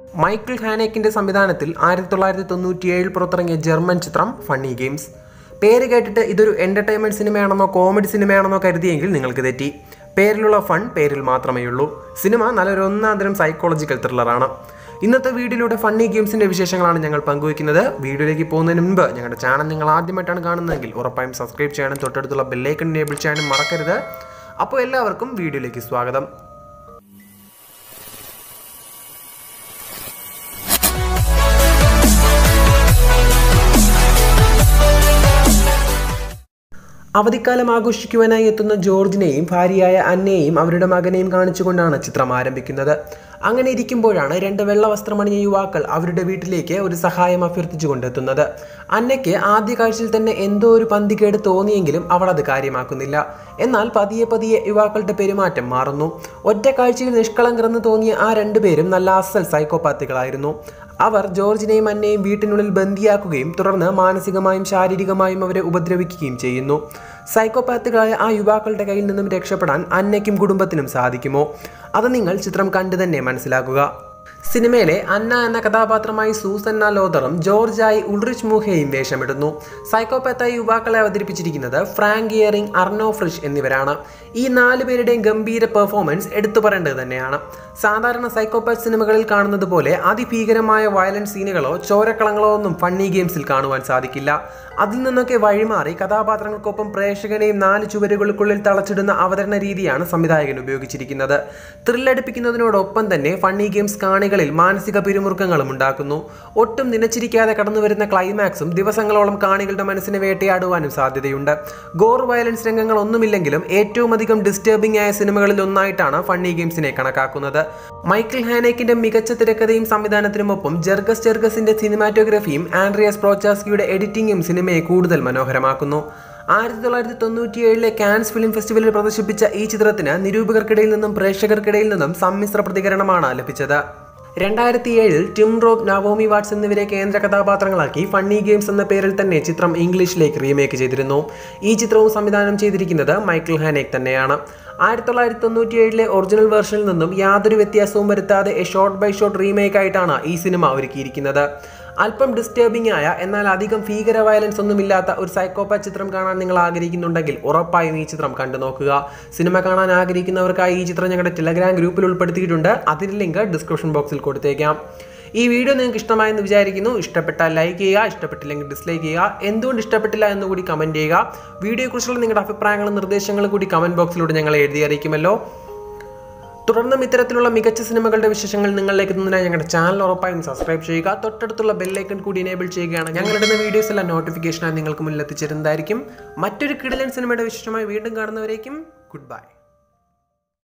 Michael ഹാനേക്കിന്റെ സംവിധാനത്തിൽ ആയിരത്തി തൊള്ളായിരത്തി തൊണ്ണൂറ്റിയേഴിൽ പുറത്തിറങ്ങിയ ജർമ്മൻ ചിത്രം ഫണ്ണി ഗെയിംസ് പേര് കേട്ടിട്ട് ഇതൊരു എന്റർടൈൻമെന്റ് സിനിമയാണെന്നോ കോമഡി സിനിമയാണെന്നോ കരുതിയെങ്കിൽ നിങ്ങൾക്ക് തെറ്റി പേരിലുള്ള ഫൺ പേരിൽ മാത്രമേ ഉള്ളൂ സിനിമ നല്ലൊരു ഒന്നാന്തരം സൈക്കോളജിക്കൽ ത്രില്ലറാണ് ഇന്നത്തെ വീഡിയോയിലൂടെ ഫണ്ണി ഗെയിംസിന്റെ വിശേഷങ്ങളാണ് ഞങ്ങൾ പങ്കുവയ്ക്കുന്നത് വീഡിയോയിലേക്ക് പോകുന്നതിന് മുൻപ് ഞങ്ങളുടെ ചാനൽ നിങ്ങൾ ആദ്യമായിട്ടാണ് കാണുന്നതെങ്കിൽ ഉറപ്പായും സബ്സ്ക്രൈബ് ചെയ്യാനും തൊട്ടടുത്തുള്ള ബെല്ലൈക്കൺ എനേബിൾ ചെയ്യാനും മറക്കരുത് അപ്പോൾ എല്ലാവർക്കും വീഡിയോയിലേക്ക് സ്വാഗതം അവധിക്കാലം ആഘോഷിക്കുവാനായി എത്തുന്ന ജോർജിനെയും ഭാര്യയായ അന്നയെയും അവരുടെ മകനെയും കാണിച്ചുകൊണ്ടാണ് ചിത്രം ആരംഭിക്കുന്നത് അങ്ങനെ ഇരിക്കുമ്പോഴാണ് രണ്ട് വെള്ള വസ്ത്രമണിഞ്ഞ യുവാക്കൾ അവരുടെ വീട്ടിലേക്ക് ഒരു സഹായം അഭ്യർത്ഥിച്ചു കൊണ്ടെത്തുന്നത് അന്നയ്ക്ക് ആദ്യ കാഴ്ചയിൽ തന്നെ എന്തോ ഒരു പന്തികേട് തോന്നിയെങ്കിലും അവൾ അത് കാര്യമാക്കുന്നില്ല എന്നാൽ പതിയെ പതിയെ യുവാക്കളുടെ പെരുമാറ്റം മാറുന്നു ഒറ്റ കാഴ്ചയിൽ നിഷ്കളങ്കരെന്ന് തോന്നിയ ആ രണ്ടുപേരും നല്ല അസൽ സൈക്കോപാത്തുകളായിരുന്നു അവർ ജോർജിനെയും അന്നയെയും വീട്ടിനുള്ളിൽ ബന്ദിയാക്കുകയും തുടർന്ന് മാനസികമായും ശാരീരികമായും അവരെ ഉപദ്രവിക്കുകയും ചെയ്യുന്നു സൈക്കോപാത്തുകളായ ആ യുവാക്കളുടെ കയ്യിൽ നിന്നും രക്ഷപ്പെടാൻ അന്നയ്ക്കും കുടുംബത്തിനും സാധിക്കുമോ അത് നിങ്ങൾ ചിത്രം കണ്ടു തന്നെ മനസ്സിലാക്കുക സിനിമയിലെ അന്ന എന്ന കഥാപാത്രമായി സൂസന്ന ലോതറും ജോർജായി ഉൾറിച്ച് മുഹയും വേഷമിടുന്നു സൈക്കോപാത്തായി യുവാക്കളെ അവതരിപ്പിച്ചിരിക്കുന്നത് ഫ്രാങ്ക് ഇയറിംഗ് അർണോ ഫ്രിഷ് എന്നിവരാണ് ഈ നാല് പേരുടെയും ഗംഭീര പെർഫോമൻസ് എടുത്തു പറയേണ്ടത് തന്നെയാണ് സാധാരണ സൈക്കോപാത്ത് സിനിമകളിൽ കാണുന്നത് പോലെ അതിഭീകരമായ വയലൻസ് സീനുകളോ ചോരക്കളങ്ങളോ ഒന്നും ഫണ്ണി ഗെയിംസിൽ കാണുവാൻ സാധിക്കില്ല അതിൽ നിന്നൊക്കെ വഴിമാറി കഥാപാത്രങ്ങൾക്കൊപ്പം പ്രേക്ഷകനെയും നാല് ചുവരുകൾക്കുള്ളിൽ തളച്ചിടുന്ന അവതരണ രീതിയാണ് സംവിധായകൻ ഉപയോഗിച്ചിരിക്കുന്നത് ത്രില്ലടിപ്പിക്കുന്നതിനോടൊപ്പം തന്നെ ഫണ്ണി ഗെയിംസ് കാണികളിൽ മാനസിക പിരിമുറുക്കങ്ങളും ഉണ്ടാക്കുന്നു ഒട്ടും നിലച്ചിരിക്കാതെ കടന്നു വരുന്ന ക്ലൈമാക്സും ദിവസങ്ങളോളം കാണികളുടെ മനസ്സിനെ വേട്ടയാടുവാനും സാധ്യതയുണ്ട് ഗോർ വയലൻസ് രംഗങ്ങൾ ഒന്നുമില്ലെങ്കിലും ഏറ്റവും അധികം ഡിസ്റ്റർബിംഗ് ആയ സിനിമകളിൽ ഒന്നായിട്ടാണ് ഫണ്ണി ഗെയിംസിനെ കണക്കാക്കുന്നത് മൈക്കിൾ ഹാനേക്കിന്റെ മികച്ച തിരക്കഥയും സംവിധാനത്തിനുമൊപ്പം ജെർഗസ് ജെർഗസിന്റെ സിനിമാറ്റോഗ്രഫിയും ആൻഡ്രിയസ് പ്രോച്ചാസ്കിയുടെ എഡിറ്റിംഗും സിനിമയെ കൂടുതൽ മനോഹരമാക്കുന്നു ആയിരത്തി തൊള്ളായിരത്തി തൊണ്ണൂറ്റിയേഴിലെ കാൻസ് ഫിലിം ഫെസ്റ്റിവലിൽ പ്രദർശിപ്പിച്ച ഈ ചിത്രത്തിന് നിരൂപകർക്കിടയിൽ നിന്നും പ്രേക്ഷകർക്കിടയിൽ നിന്നും സമ്മിശ്ര പ്രതികരണമാണ് ലഭിച്ചത് രണ്ടായിരത്തി ഏഴിൽ ടിം റോബ് നവോമി വാട്സ് എന്നിവരെ കേന്ദ്ര കഥാപാത്രങ്ങളാക്കി ഫണ്ണി ഗെയിംസ് എന്ന പേരിൽ തന്നെ ചിത്രം ഇംഗ്ലീഷിലേക്ക് റീമേക്ക് ചെയ്തിരുന്നു ഈ ചിത്രവും സംവിധാനം ചെയ്തിരിക്കുന്നത് മൈക്കിൾ ഹാനേക്ക് തന്നെയാണ് ആയിരത്തി തൊള്ളായിരത്തി തൊണ്ണൂറ്റി ഏഴിലെ ഒറിജിനൽ വേർഷനിൽ നിന്നും യാതൊരു വ്യത്യാസവും വരുത്താതെ a shot by shot remake ആയിട്ടാണ് ഈ സിനിമ ഒരുക്കിയിരിക്കുന്നത് അല്പം ഡിസ്റ്റർബിംഗ് ആയ എന്നാൽ അധികം ഭീകര വയലൻസ് ഒന്നുമില്ലാത്ത ഒരു സൈക്കോപാത്ത് ചിത്രം കാണാൻ നിങ്ങൾ ആഗ്രഹിക്കുന്നുണ്ടെങ്കിൽ ഉറപ്പായും ഈ ചിത്രം കണ്ടു നോക്കുക സിനിമ കാണാൻ ആഗ്രഹിക്കുന്നവർക്കായി ഈ ചിത്രം ഞങ്ങളുടെ ടെലഗ്രാം ഗ്രൂപ്പിൽ ഉൾപ്പെടുത്തിയിട്ടുണ്ട് അതിൻ്റെ ലിങ്ക് ഡിസ്ക്രിപ്ഷൻ ബോക്സിൽ കൊടുത്തേക്കാം ഈ വീഡിയോ നിങ്ങൾക്ക് ഇഷ്ടമായെന്ന് വിചാരിക്കുന്നു ഇഷ്ടപ്പെട്ടാൽ ലൈക്ക് ചെയ്യുക ഇഷ്ടപ്പെട്ടില്ലെങ്കിൽ ഡിസ്ലൈക്ക് ചെയ്യുക എന്തുകൊണ്ട് ഇഷ്ടപ്പെട്ടില്ല എന്ന് കൂടി കമൻറ്റ് ചെയ്യുക വീഡിയോയെക്കുറിച്ചുള്ള നിങ്ങളുടെ അഭിപ്രായങ്ങളും നിർദ്ദേശങ്ങളും കൂടി കമൻറ്റ് ബോക്സിലൂടെ ഞങ്ങളെ എഴുതി അറിയിക്കുമല്ലോ തുടർന്നും ഇത്തരത്തിലുള്ള മികച്ച സിനിമകളുടെ വിശേഷങ്ങൾ നിങ്ങളിലേക്ക് എത്തുന്നതിനായി ഞങ്ങളുടെ ചാനൽ ഉറപ്പായും സബ്സ്ക്രൈബ് ചെയ്യുക തൊട്ടടുത്തുള്ള ബെല്ലൈക്കൺ കൂടി എനേബിൾ ചെയ്യുകയാണ് ഞങ്ങളിടുന്ന വീഡിയോസ് എല്ലാം നോട്ടിഫിക്കേഷനായി നിങ്ങൾക്ക് മുന്നിൽ എത്തിച്ചേരുന്നതായിരിക്കും മറ്റൊരു കിടിലൻ സിനിമയുടെ വിശേഷമായി വീണ്ടും കാണുന്നവരേക്കും ഗുഡ് ബൈ